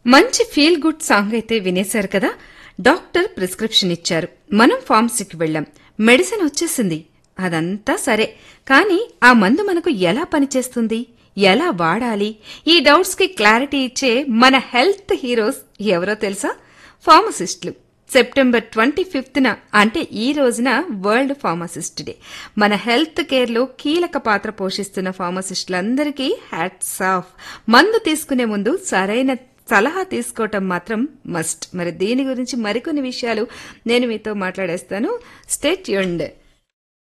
మంచి feel good song అయితే వినేశారు కదా డాక్టర్ ప్రిస్క్రిప్షన్ ఇచ్చారు మనం ఫార్మసీకి వెళ్ళాం మెడిసిన్ వచ్చేసింది అదంతా సరే కానీ ఆ మందు మనకు ఎలా పనిచేస్తుంది ఎలా వాడాలి ఈ డౌట్స్ కి క్లారిటీ ఇచ్చే మన హెల్త్ హీరోస్ ఎవరో తెలుసా ఫార్మసిస్టులు సెప్టెంబర్ ట్వంటీ ఫిఫ్త్న అంటే ఈ రోజున వరల్డ్ ఫార్మసిస్ట్ డే మన హెల్త్ కేర్లో కీలక పాత్ర పోషిస్తున్న ఫార్మసిస్టులందరికీ హ్యాట్స్ ఆఫ్ మందు తీసుకునే ముందు సరైన సలహా తీసుకోవటం మాత్రం మస్ట్ మరి దీని గురించి మరికొన్ని విషయాలు నేను మీతో మాట్లాడేస్తాను స్టేట్ యూండ్